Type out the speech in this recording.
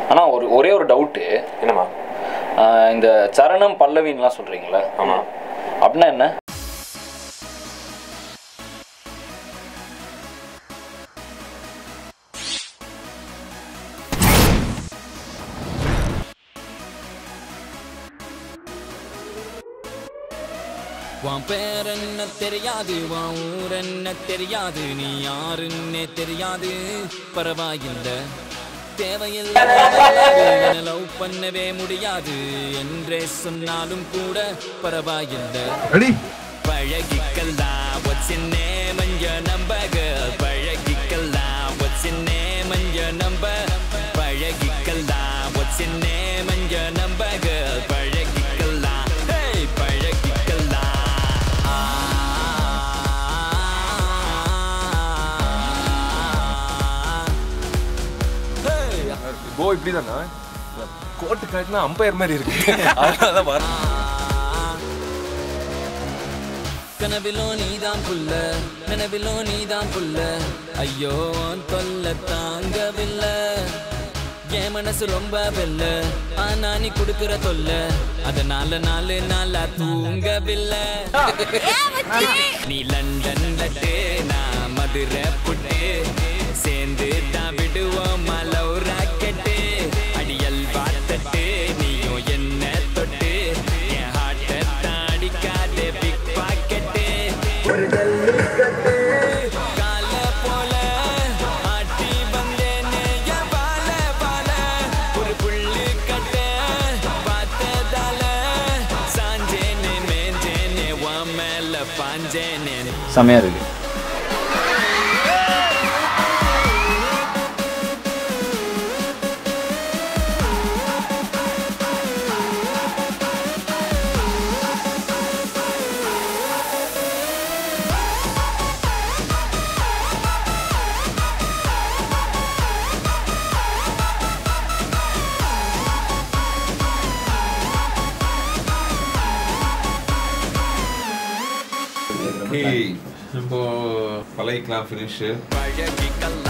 ஆனால் ஒரு ஒரே ஒரு டவுட்டு என்னம்மா இந்த சரணம் பல்லவின்லாம் சொல்கிறீங்களா ஆமா. அப்படின்னா என்ன உன் பேர் என்ன தெரியாது உன் ஊர் என்ன தெரியாது நீ யாருன்னே தெரியாது பரவாயில்ல தேவையில்லை லவ் பண்ணவே முடியாது என்றே சொன்னாலும் கூட பரவாயில்லை ரெடி பழகிக்கலாம் what's your name and your number girl பழகிக்கலாம் what's your name and your number பழகிக்கலாம் what's your name and your number girl பழகிக்கலாம் hey பழகிக்கலாம் hey கோ இப்படி தானா கோட்டு காட்டினா அம்பையர் மாதிரி இருக்கு அதனால தான் வர கனவிலோ நீதான் புல்ல நினைவிலோ நீதான் புல்ல ஐயோ உன் தொல்லை தாங்கவில்லை என் மனசு ரொம்ப வெல்ல ஆனா நீ குடுக்கிற தொல்ல அதனால நாலு நாளா தூங்கவில்லை நீ லண்டன் லட்டு நான் மதுரை புட்டு சேர்ந்து தான் விடுவோம் மலவு ராக்கெட்டு அடியல் வாத்தட்டு நீயும் என்ன தொட்டு என் ஹார்ட்டை தாடிக்காதே பிக் பாக்கெட்டு கால போல ஆட்டி வந்தேனே என் வாழ வாழ ஒரு புள்ளி கட்ட பார்த்ததால சாஞ்சேனே மேஞ்சேனே உன் மேல பாஞ்சேனே செமையாக இருக்கு இப்போ பழகிக்கலாம் ஃபினிஷ் பழகிக்கலாம்